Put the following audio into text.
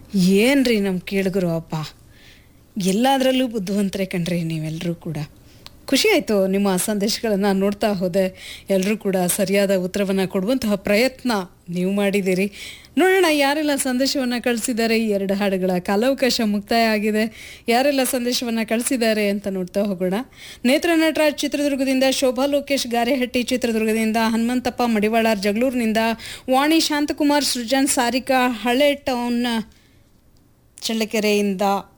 ಏನ್ರಿ ನಮ್ಮ ಕೇಳಿದ್ರು ಅಪ್ಪ ಎಲ್ಲದರಲ್ಲೂ ಬುದ್ಧಿವಂತರೇ ಕಣ್ರಿ ನೀವೆಲ್ಲರೂ ಕೂಡ ಖುಷಿ ಆಯಿತು ನಿಮ್ಮ ಸಂದೇಶಗಳನ್ನು ನೋಡ್ತಾ ಹೋದೆ ಎಲ್ಲರೂ ಕೂಡ ಸರಿಯಾದ ಉತ್ತರವನ್ನು ಕೊಡುವಂತಹ ಪ್ರಯತ್ನ ನೀವು ಮಾಡಿದ್ದೀರಿ ನೋಡೋಣ ಯಾರೆಲ್ಲ ಸಂದೇಶವನ್ನು ಕಳಿಸಿದ್ದಾರೆ ಈ ಎರಡು ಹಾಡುಗಳ ಕಾಲಾವಕಾಶ ಮುಕ್ತಾಯ ಆಗಿದೆ ಯಾರೆಲ್ಲ ಸಂದೇಶವನ್ನು ಕಳಿಸಿದ್ದಾರೆ ಅಂತ ನೋಡ್ತಾ ಹೋಗೋಣ ನೇತ್ರ ನಟರಾಜ್ ಚಿತ್ರದುರ್ಗದಿಂದ ಶೋಭಾ ಲೋಕೇಶ್ ಗಾರೆಹಟ್ಟಿ ಚಿತ್ರದುರ್ಗದಿಂದ ಹನುಮಂತಪ್ಪ ಮಡಿವಾಳಾರ್ ಜಗಳೂರಿನಿಂದ ವಾಣಿ ಶಾಂತಕುಮಾರ್ ಸೃಜನ್ ಸಾರಿಕಾ ಹಳೆ ಟೌನ್ ಚಳ್ಳಕೆರೆಯಿಂದ